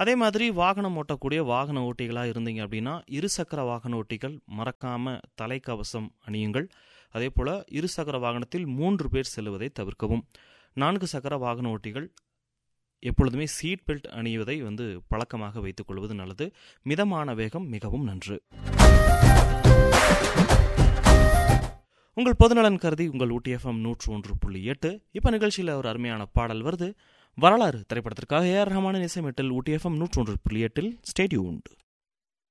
அதே மாதிரி வாகனம் ஓட்டக்கூடிய வாகன ஓட்டிகளாக இருந்தீங்க அப்படின்னா இருசக்கர வாகன ஓட்டிகள் மறக்காம தலைக்கவசம் அணியுங்கள் அதே போல் இருசக்கர வாகனத்தில் மூன்று பேர் செல்லுவதை தவிர்க்கவும் நான்கு சக்கர வாகன ஓட்டிகள் எப்பொழுதுமே சீட் பெல்ட் அணிவதை வந்து பழக்கமாக வைத்துக் கொள்வது நல்லது மிதமான வேகம் மிகவும் நன்று உங்கள் பொதுநலன் கருதி உங்கள் ஊட்டிஎஃப்எம் நூற்று ஒன்று புள்ளி எட்டு இப்போ நிகழ்ச்சியில் ஒரு அருமையான பாடல் வருது வரலாறு திரைப்படத்திற்காக ஏஆர் ரஹ்மானின் இசைமெட்டில் ஊட்டிஎஃப்எம் நூற்று ஒன்று புள்ளி எட்டில் ஸ்டேடியூண்ட்